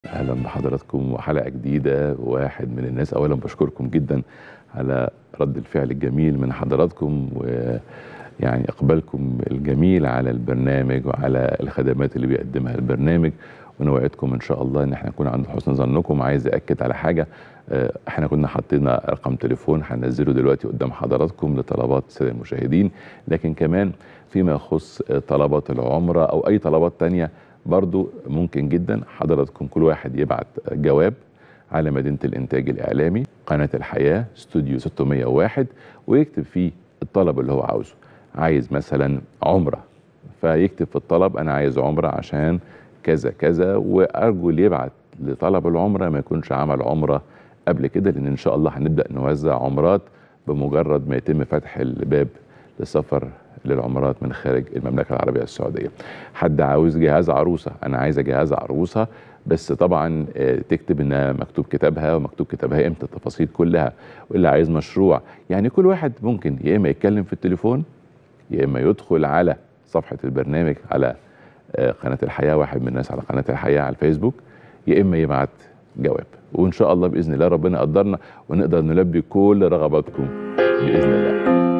اهلا بحضراتكم وحلقه جديده واحد من الناس اولا بشكركم جدا على رد الفعل الجميل من حضراتكم ويعني اقبالكم الجميل على البرنامج وعلى الخدمات اللي بيقدمها البرنامج ونوعدكم ان شاء الله ان احنا نكون عند حسن ظنكم عايز اكد على حاجه آه، احنا كنا حاطين رقم تليفون هننزله دلوقتي قدام حضراتكم لطلبات الساده المشاهدين لكن كمان فيما يخص آه، طلبات العمره او اي طلبات تانية برضو ممكن جدا حضراتكم كل واحد يبعت جواب على مدينة الإنتاج الإعلامي قناة الحياة استوديو 601 ويكتب فيه الطلب اللي هو عاوزه عايز مثلا عمرة فيكتب في الطلب أنا عايز عمرة عشان كذا كذا وأرجو اللي يبعت لطلب العمرة ما يكونش عمل عمرة قبل كده لأن إن شاء الله هنبدأ نوزع عمرات بمجرد ما يتم فتح الباب للسفر للعمرات من خارج المملكه العربيه السعوديه. حد عاوز جهاز عروسه، انا عايزه جهاز عروسه بس طبعا آه، تكتب انها مكتوب كتابها ومكتوب كتابها امتى التفاصيل كلها واللي عايز مشروع، يعني كل واحد ممكن يا اما يتكلم في التليفون يا اما يدخل على صفحه البرنامج على آه، قناه الحياه واحد من الناس على قناه الحياه على الفيسبوك يا اما يبعت جواب وان شاء الله باذن الله ربنا يقدرنا ونقدر نلبي كل رغباتكم باذن الله.